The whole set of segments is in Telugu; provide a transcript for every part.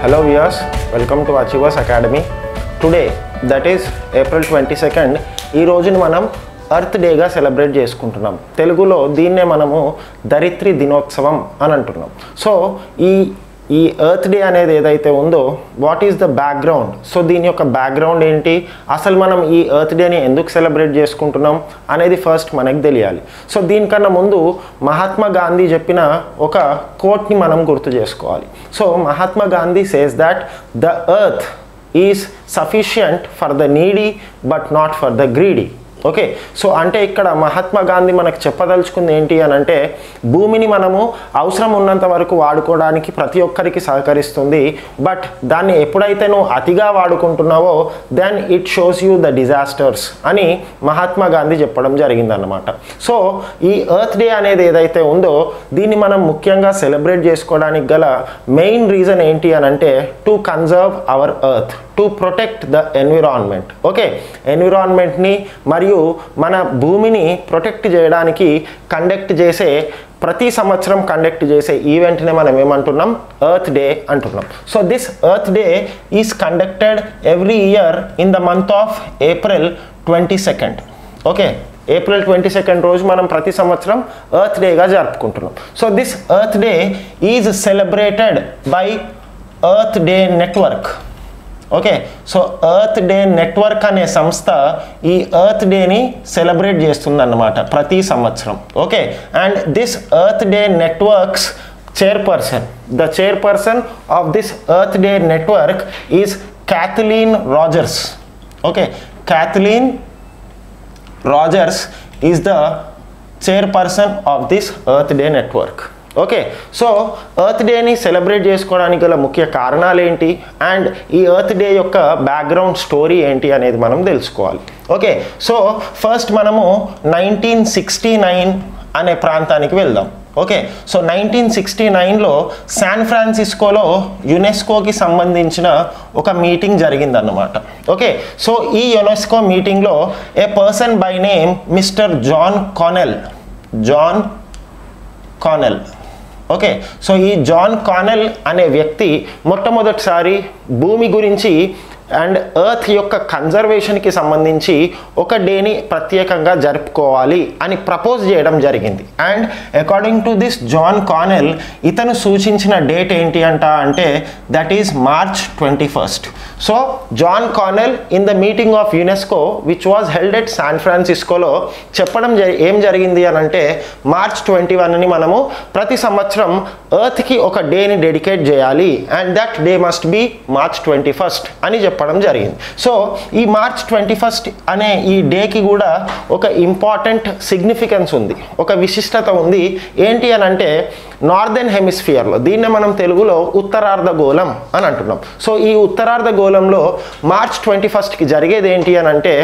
Hello viewers, welcome to Achievers Academy. Today, that is April 22nd, ఈ రోజుని మనం ఎర్త్ డేగా సెలబ్రేట్ చేసుకుంటున్నాం తెలుగులో దీన్నే మనము ధరిత్రి దినోత్సవం అని అంటున్నాం సో ఈ ఈ ఎర్త్ డే అనేది ఏదైతే ఉందో what is the background so దీని యొక్క బ్యాక్గ్రౌండ్ ఏంటి అసలు మనం ఈ ఎర్త్ డేని ఎందుకు సెలబ్రేట్ చేసుకుంటున్నాం అనేది ఫస్ట్ మనకు తెలియాలి సో దీనికన్నా ముందు మహాత్మా గాంధీ చెప్పిన ఒక కోట్ని మనం గుర్తు చేసుకోవాలి so Mahatma Gandhi says that the earth is sufficient for the needy but not for the greedy okay so అంటే ఇక్కడ మహాత్మా గాంధీ మనకు చెప్పదలుచుకుంది ఏంటి అని అంటే భూమిని మనము అవసరం ఉన్నంత వరకు వాడుకోవడానికి ప్రతి ఒక్కరికి సహకరిస్తుంది బట్ దాన్ని ఎప్పుడైతే నువ్వు అతిగా వాడుకుంటున్నావో then it shows you the disasters అని మహాత్మా గాంధీ చెప్పడం జరిగిందన్నమాట సో ఈ ఎర్త్ డే అనేది ఏదైతే ఉందో దీన్ని మనం ముఖ్యంగా సెలబ్రేట్ చేసుకోవడానికి గల మెయిన్ రీజన్ ఏంటి అని అంటే to conserve our earth to protect the environment okay ఎన్విరాన్మెంట్ని మరియు మన భూమిని ప్రొటెక్ట్ చేయడానికి కండక్ట్ చేసే ప్రతి సంవత్సరం కండక్ట్ చేసే ఈవెంట్ని మనం ఏమంటున్నాం ఎర్త్ డే అంటున్నాం so this earth day is conducted every year in the month of April twenty second okay April twenty second రోజు మనం ప్రతి సంవత్సరం ఎర్త్ డేగా జరుపుకుంటున్నాం so this earth day is celebrated by earth day network okay so earth day network అనే సంస్థ ఈ ఎర్త్ డేని సెలబ్రేట్ చేస్తుందన్నమాట ప్రతి సంవత్సరం okay and this earth day network's chairperson the chairperson of this earth day network is Kathleen Rogers okay Kathleen Rogers is the chairperson of this earth day network okay so earth డేని సెలబ్రేట్ చేసుకోవడానికి గల ముఖ్య కారణాలు ఏంటి అండ్ ఈ ఎర్త్ డే యొక్క బ్యాక్గ్రౌండ్ స్టోరీ ఏంటి అనేది మనం తెలుసుకోవాలి ఓకే సో ఫస్ట్ మనము నైన్టీన్ సిక్స్టీ నైన్ అనే ప్రాంతానికి వెళ్దాం ఓకే సో నైన్టీన్ సిక్స్టీ నైన్లో శాన్ ఫ్రాన్సిస్కోలో యునెస్కోకి సంబంధించిన ఒక మీటింగ్ జరిగిందన్నమాట ఓకే సో ఈ యునెస్కో మీటింగ్లో a person by name mister John Connell John Connell okay so ఈ జాన్ కానెల్ అనే వ్యక్తి మొట్టమొదటిసారి భూమి గురించి అండ్ ఎర్త్ యొక్క కన్జర్వేషన్కి సంబంధించి ఒక డేని ప్రత్యేకంగా జరుపుకోవాలి అని ప్రపోజ్ చేయడం జరిగింది and according to this John Connell ఇతను సూచించిన డేట్ ఏంటి అంట అంటే that is March twenty first so John Connell in the meeting of UNESCO which was held at San ఫ్రాన్సిస్కోలో చెప్పడం జరి ఏం జరిగింది అని అంటే మార్చ్ ట్వంటీ వన్ని మనము ప్రతి సంవత్సరం ఎర్త్కి ఒక డేని డెడికేట్ చేయాలి and that day must be March twenty first అని చెప్పడం జరిగింది సో ఈ మార్చ్ ట్వంటీ ఫస్ట్ అనే ఈ డేకి కూడా ఒక ఇంపార్టెంట్ సిగ్నిఫికెన్స్ ఉంది ఒక విశిష్టత ఉంది ఏంటి అని అంటే నార్దర్న్ హెమిస్ఫియర్లో దీన్నే మనం తెలుగులో ఉత్తరార్ధ గోళం అని అంటున్నాం సో ఈ ఉత్తరార్ధ గోళంలో మార్చ్ ట్వంటీ ఫస్ట్కి జరిగేది ఏంటి అని అంటే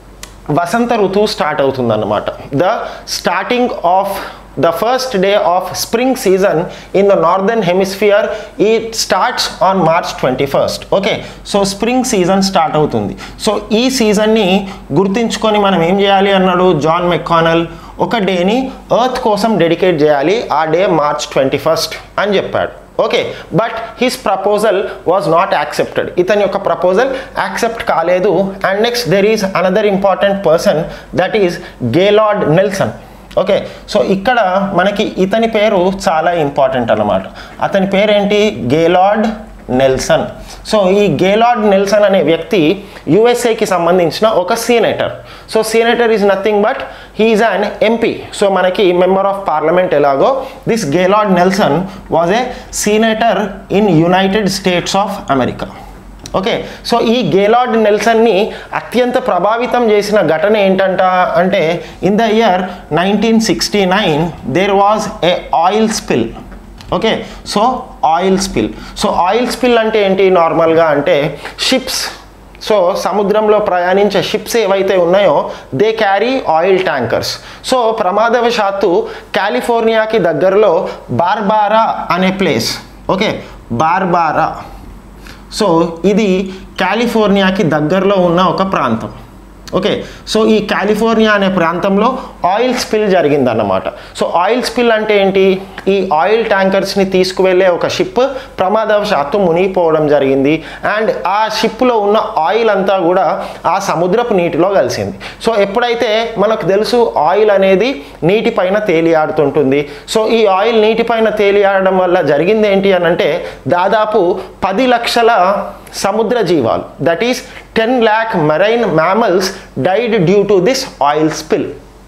వసంత ఋతువు స్టార్ట్ అవుతుందన్నమాట the starting of the first day of spring season in the northern hemisphere it starts on march 21st okay so spring season start అవుతుంది సో ఈ సీజన్ని గుర్తించుకొని మనం ఏం చేయాలి అన్నాడు జాన్ మెక్కానల్ ఒక డేని ఎర్త్ కోసం డెడికేట్ చేయాలి ఆ డే మార్చ్ ట్వంటీ ఫస్ట్ అని చెప్పాడు okay but his proposal was not accepted ఇతని యొక్క ప్రపోజల్ యాక్సెప్ట్ కాలేదు and next there is another important person that is Gaylord Nelson okay so ఇక్కడ మనకి ఇతని పేరు చాలా ఇంపార్టెంట్ అన్నమాట అతని పేరేంటి గేలార్డ్ నెల్సన్ సో ఈ గేలార్డ్ నెల్సన్ అనే వ్యక్తి యుఎస్ఏకి సంబంధించిన ఒక senator so senator is nothing but he's an MP so మనకి మెంబర్ ఆఫ్ పార్లమెంట్ ఎలాగో this Gaylord Nelson was a సీనేటర్ in United States of America okay so ఈ గేలార్డ్ నెల్సన్ని అత్యంత ప్రభావితం చేసిన ఘటన ఏంటంట అంటే in the year nineteen sixty nine there was a oil spill okay so oil spill so oil spill అంటే ఏంటి నార్మల్గా అంటే షిప్స్ సో సముద్రంలో ప్రయాణించే షిప్స్ ఏవైతే ఉన్నాయో they carry oil tankers so ప్రమాదవశాత్తు కాలిఫోర్నియాకి దగ్గరలో బార్బారా అనే ప్లేస్ ఓకే బార్బారా సో ఇది కాలిఫోర్నియాకి దగ్గరలో ఉన్న ఒక ప్రాంతం ఓకే సో ఈ కాలిఫోర్నియా అనే ప్రాంతంలో ఆయిల్ స్పిల్ జరిగిందన్నమాట సో ఆయిల్ స్పిల్ అంటే ఏంటి ఈ ఆయిల్ ట్యాంకర్స్ని తీసుకువెళ్ళే ఒక షిప్ ప్రమాదవశాత్తు మునిగిపోవడం జరిగింది అండ్ ఆ షిప్లో ఉన్న ఆయిల్ అంతా కూడా ఆ సముద్రపు నీటిలో కలిసింది సో ఎప్పుడైతే మనకు తెలుసు ఆయిల్ అనేది నీటిపైన తేలియాడుతుంటుంది సో ఈ ఆయిల్ నీటిపైన తేలియాడడం వల్ల జరిగింది ఏంటి అని అంటే దాదాపు పది లక్షల సముద్ర జీవాలు that is ten lakh marine mammals died due to this oil spill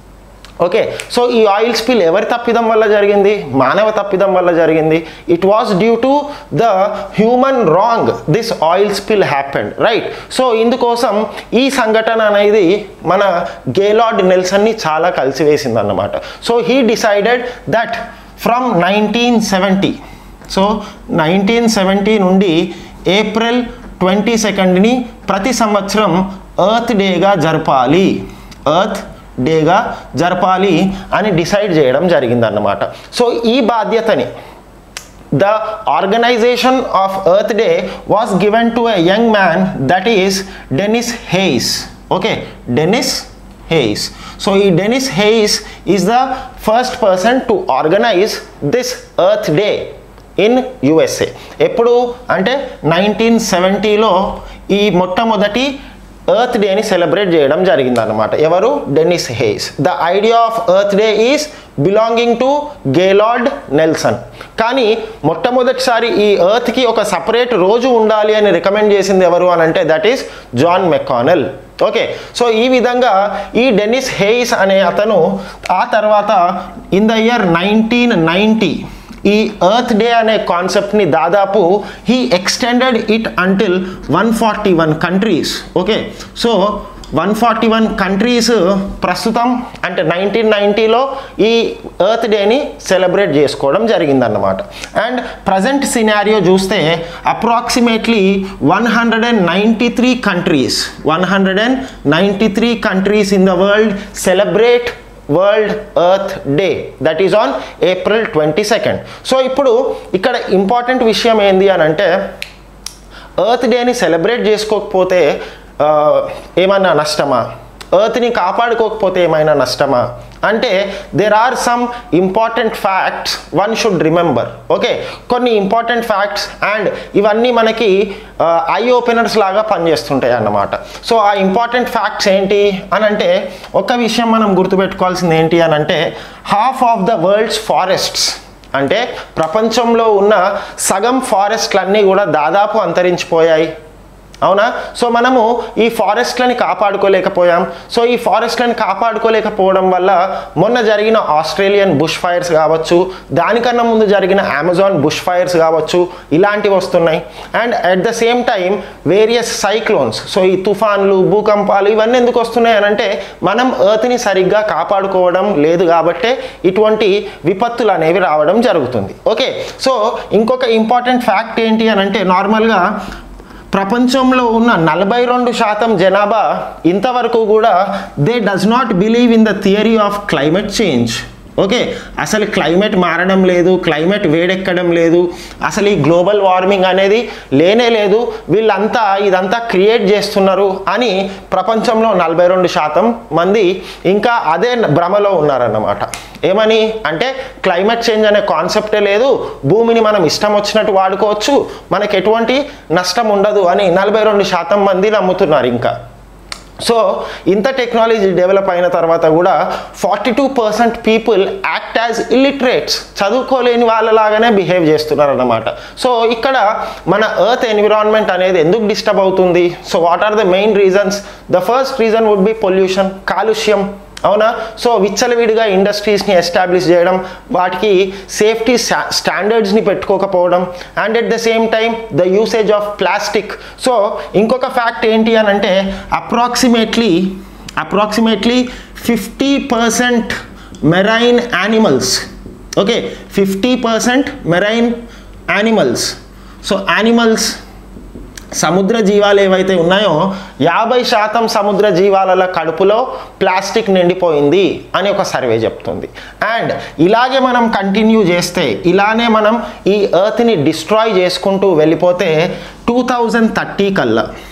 okay so ఈ ఆయిల్ స్పిల్ ఎవరి తప్పిదం వల్ల జరిగింది మానవ తప్పిదం వల్ల జరిగింది it was due to the human wrong this oil spill happened right so ఇందుకోసం ఈ సంఘటన అనేది మన గేలార్డ్ నెల్సన్ని చాలా కలిసివేసింది అన్నమాట so he decided that from nineteen seventy so nineteen seventy నుండి ఏప్రిల్ ట్వంటీ సెకండ్ని ప్రతి సంవత్సరం ఎర్త్ డేగా జరపాలి ఎర్త్ డేగా జరపాలి అని డిసైడ్ చేయడం జరిగిందన్నమాట సో ఈ బాధ్యతని the organisation of earth day was given to a young man that is Denis Hayes okay Denis Hayes so ఈ Denis Hayes is the first person to organise this earth day in USA ఎప్పుడు అంటే నైన్టీన్ సెవెంటీలో ఈ మొట్టమొదటి ఎర్త్ డేని సెలబ్రేట్ చేయడం జరిగిందన్నమాట ఎవరు Denis Hayes the idea of earth day is belonging to Gaylord Nelson కానీ మొట్టమొదటిసారి ఈ ఎర్త్కి ఒక సపరేట్ రోజు ఉండాలి అని రికమెండ్ చేసింది ఎవరు అని అంటే that is John McConnell okay so ఈ విధంగా ఈ డెనిస్ హేయిస్ అనే అతను ఆ తర్వాత in the year nineteen ninety ఈ ఎర్త్ డే అనే కాన్సెప్ట్ని దాదాపు he extended it until one forty one countries okay so one forty one countries ప్రస్తుతం అంటే నైన్టీన్ నైంటీలో ఈ ఎర్త్ డేని సెలబ్రేట్ చేసుకోవడం జరిగిందన్నమాట అండ్ ప్రజెంట్ సినారియో చూస్తే approximately one hundred and ninety three countries one hundred and ninety three countries in the world celebrate world earth day that is on April twenty second so ఇప్పుడు ఇక్కడ ఇంపార్టెంట్ విషయం ఏంది అని అంటే ఎర్త్ డేని సెలబ్రేట్ చేసుకోకపోతే ఆ, ఏమన్నా నష్టమా ఎర్త్ని కాపాడుకోకపోతే ఏమైనా నష్టమా అంటే there are some important facts one should remember okay కొన్ని ఇంపార్టెంట్ ఫ్యాక్ట్స్ అండ్ ఇవన్నీ మనకి ఐ ఓపెనర్స్ లాగా పనిచేస్తుంటాయి అన్నమాట సో ఆ ఇంపార్టెంట్ ఫ్యాక్ట్స్ ఏంటి అని అంటే ఒక విషయం మనం గుర్తుపెట్టుకోవాల్సింది ఏంటి అని అంటే half of the world's forests అంటే ప్రపంచంలో ఉన్న సగం ఫారెస్ట్లన్నీ కూడా దాదాపు అంతరించిపోయాయి అవునా సో మనము ఈ ఫారెస్ట్లని కాపాడుకోలేకపోయాం సో ఈ ఫారెస్ట్లని కాపాడుకోలేకపోవడం వల్ల మొన్న జరిగిన ఆస్ట్రేలియన్ బుష్ ఫైర్స్ కావచ్చు దానికన్నా ముందు జరిగిన అమెజాన్ బుష్ ఫైర్స్ కావచ్చు ఇలాంటివి వస్తున్నాయి and at the same time various cyclones so ఈ తుఫాన్లు భూకంపాలు ఇవన్నీ ఎందుకు వస్తున్నాయి అని అంటే మనం ఎర్త్ని సరిగ్గా కాపాడుకోవడం లేదు కాబట్టే ఇటువంటి విపత్తులు అనేవి రావడం జరుగుతుంది ఓకే సో ఇంకొక ఇంపార్టెంట్ ఫ్యాక్ట్ ఏంటి అని అంటే నార్మల్గా ప్రపంచంలో ఉన్న నలభై రెండు శాతం జనాభా ఇంతవరకు కూడా they does not believe in the theory of climate change okay అసలు క్లైమేట్ మారడం లేదు క్లైమేట్ వేడెక్కడం లేదు అసలు ఈ గ్లోబల్ వార్మింగ్ అనేది లేనే లేదు వీళ్ళంతా ఇదంతా క్రియేట్ చేస్తున్నారు అని ప్రపంచంలో నలభై రెండు శాతం మంది ఇంకా అదే భ్రమలో ఉన్నారన్నమాట ఏమని అంటే క్లైమేట్ చేంజ్ అనే కాన్సెప్టే లేదు భూమిని మనం ఇష్టం వచ్చినట్టు వాడుకోవచ్చు మనకు ఎటువంటి నష్టం ఉండదు అని నలభై రెండు శాతం మంది నమ్ముతున్నారు ఇంకా సో ఇంత టెక్నాలజీ డెవలప్ అయిన తర్వాత కూడా forty two percent people act as illiterates చదువుకోలేని వాళ్ళలాగానే బిహేవ్ చేస్తున్నారు అన్నమాట సో ఇక్కడ మన ఎర్త్ ఎన్విరాన్మెంట్ అనేది ఎందుకు డిస్టర్బ్ అవుతుంది so what are the main reasons the first reason would be pollution కాలుష్యం అవునా సో విచ్చలవిడిగా ఇండస్ట్రీస్ని ఎస్టాబ్లిష్ చేయడం వాటికి సేఫ్టీ స్టాండర్డ్స్ని పెట్టుకోకపోవడం and at the same time the usage of plastic so ఇంకొక ఫ్యాక్ట్ ఏంటి అని అంటే approximately approximately fifty percent marine animals okay fifty percent marine animals so animals సముద్ర జీవాలు ఏవైతే ఉన్నాయో యాభై శాతం సముద్ర జీవాల కడుపులో ప్లాస్టిక్ నిండిపోయింది అని ఒక సర్వే చెప్తుంది అండ్ ఇలాగే మనం కంటిన్యూ చేస్తే ఇలానే మనం ఈ ఎర్త్ని డిస్ట్రాయ్ చేసుకుంటూ వెళ్ళిపోతే టూ థౌజండ్ థర్టీ కల్లా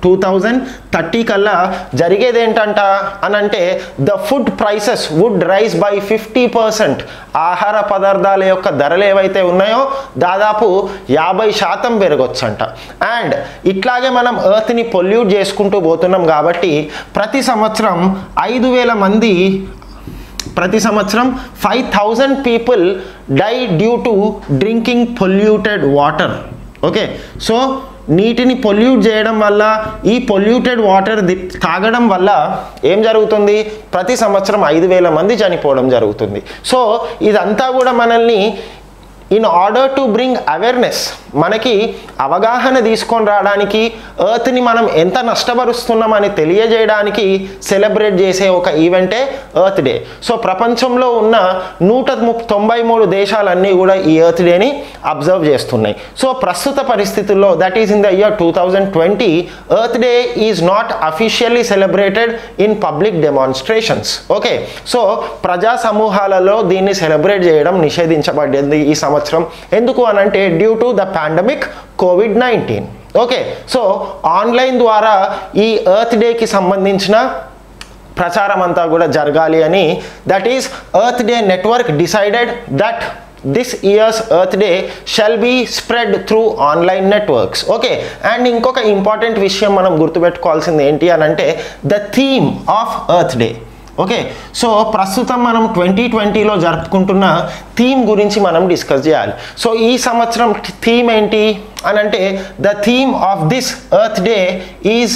టూ థౌజండ్ థర్టీ కల్లా జరిగేది ఏంటంట అని అంటే the food prices would rise by fifty percent ఆహార పదార్థాల యొక్క ధరలు ఏవైతే ఉన్నాయో దాదాపు యాభై శాతం పెరగొచ్చంట అండ్ ఇట్లాగే మనం ఎర్త్ని పొల్యూట్ చేసుకుంటూ పోతున్నాం కాబట్టి ప్రతి సంవత్సరం ఐదు వేల మంది ప్రతి సంవత్సరం five thousand people die due to drinking polluted water okay so నీటిని పొల్యూట్ చేయడం వల్ల ఈ పొల్యూటెడ్ వాటర్ తాగడం వల్ల ఏం జరుగుతుంది ప్రతి సంవత్సరం ఐదు వేల మంది చనిపోవడం జరుగుతుంది సో ఇదంతా కూడా మనల్ని in order to bring awareness మనకి అవగాహన తీసుకొని రావడానికి ఎర్త్ని మనం ఎంత నష్టపరుస్తున్నామని తెలియజేయడానికి సెలబ్రేట్ చేసే ఒక ఈవెంటే ఎర్త్ డే సో ప్రపంచంలో ఉన్న నూట ము- తొంభై మూడు దేశాలన్నీ కూడా ఈ ఎర్త్ డేని అబ్జర్వ్ చేస్తున్నాయి సో ప్రస్తుత పరిస్థితుల్లో that is in the year two thousand twenty earth day is not officially celebrated in public demonstrations okay so ప్రజా సమూహాలలో దీన్ని సెలబ్రేట్ చేయడం నిషేధించబడింది ఈ సంవత్సరం ఎందుకు అనంటే due to the pandemic COVID nineteen okay so online ద్వారా ఈ ఎర్త్ డేకి సంబంధించిన ప్రచారం అంతా కూడా జరగాలి అని that is earth day network decided that this year's earth day shall be spread through online networks okay and ఇంకొక ఇంపార్టెంట్ విషయం మనం గుర్తుపెట్టుకోవాల్సింది ఏంటి అని అంటే the theme of earth day okay so ప్రస్తుతం మనం ట్వంటీ ట్వంటీలో జరుపుకుంటున్న థీమ్ గురించి మనం డిస్కస్ చేయాలి సో ఈ సంవత్సరం థీమ్ ఏంటి అని అంటే the theme of this earth day is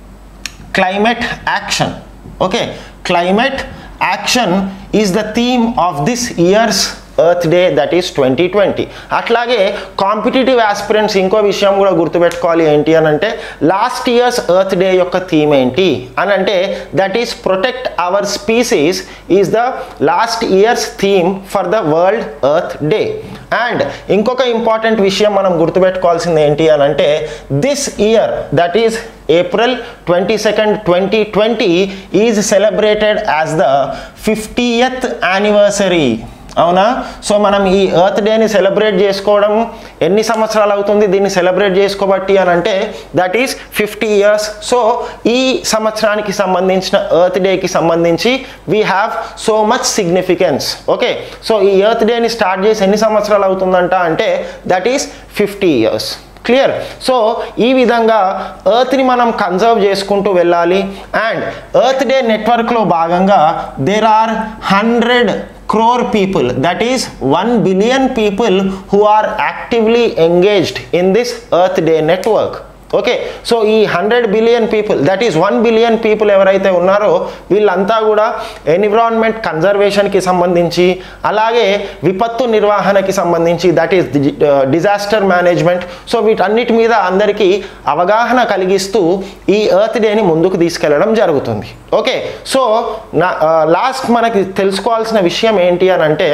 climate action okay climate action is the theme of this year's earth day that is twenty twenty అట్లాగే కాంపిటేటివ్ ఆస్పిరెంట్స్ ఇంకో విషయం కూడా గుర్తుపెట్టుకోవాలి ఏంటి అని అంటే లాస్ట్ ఇయర్స్ ఎర్త్ డే యొక్క థీమ్ ఏంటి అని అంటే that is protect our species is the last year's theme for the world earth day and ఇంకొక ఇంపార్టెంట్ విషయం మనం గుర్తుపెట్టుకోవాల్సింది ఏంటి అని అంటే this year that is April twenty second twenty twenty is celebrated as the fiftieth anniversary అవునా సో మనం ఈ ఎర్త్ డేని సెలబ్రేట్ చేసుకోవడం ఎన్ని సంవత్సరాలు అవుతుంది దీన్ని సెలబ్రేట్ చేసుకోబట్టి అని అంటే that is fifty years so ఈ సంవత్సరానికి సంబంధించిన ఎర్త్ డేకి సంబంధించి we have so much significance okay so ఈ ఎర్త్ డేని స్టార్ట్ చేసి ఎన్ని సంవత్సరాలు అవుతుందంట అంటే that is fifty years clear so ఈ విధంగా ఎర్త్ని మనం కన్జర్వ్ చేసుకుంటూ వెళ్ళాలి అండ్ ఎర్త్ డే నెట్వర్క్లో భాగంగా there are hundred crore people that is 1 billion people who are actively engaged in this earth day network okay so ఈ hundred billion people that is one billion people ఎవరైతే ఉన్నారో వీళ్ళంతా కూడా ఎన్విరాన్మెంట్ కన్జర్వేషన్కి సంబంధించి అలాగే విపత్తు నిర్వహణకి సంబంధించి that is disaster management so వీటన్నిటి మీద అందరికీ అవగాహన కలిగిస్తూ ఈ ఎర్త్ డేని ముందుకు తీసుకెళ్లడం జరుగుతుంది ఓకే సో నా లాస్ట్ మనకి తెలుసుకోవాల్సిన విషయం ఏంటి అని అంటే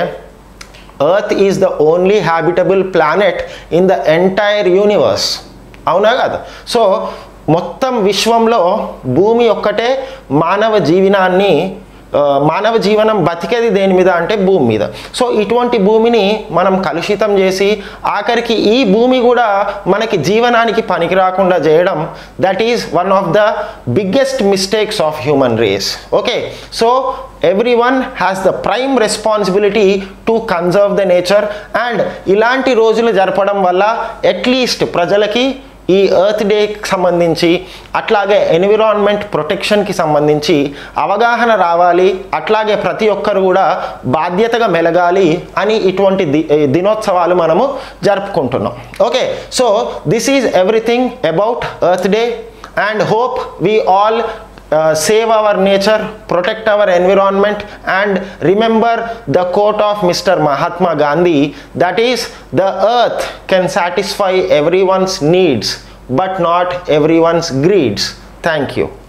earth is the only habitable planet in the entire universe అవునా కదా సో మొత్తం విశ్వంలో భూమి ఒక్కటే మానవ జీవనాన్ని ఆ, మానవ జీవనం బతికేది దేని మీద అంటే భూమి మీద సో ఇటువంటి భూమిని మనం కలుషితం చేసి ఆఖరికి ఈ భూమి కూడా మనకి జీవనానికి పనికి రాకుండా చేయడం that is one of the biggest mistakes of human race okay so every one has the prime responsibility to conserve the nature and ఇలాంటి రోజులు జరపడం వల్ల అట్లీస్ట్ ప్రజలకి ఈ ఎర్త్ డేకి సంబంధించి అట్లాగే ఎన్విరాన్మెంట్ ప్రొటెక్షన్కి సంబంధించి అవగాహన రావాలి అట్లాగే ప్రతి ఒక్కరు కూడా బాధ్యతగా మెలగాలి అని ఇటువంటి ది దినోత్సవాలు మనము జరుపుకుంటున్నాం okay so this is everything about earth day and hope we all uh, save our nature, protect our environment, and remember the quote of Mr. Mahatma Gandhi that is, the earth can satisfy everyone's needs but not everyone's greeds. Thank you.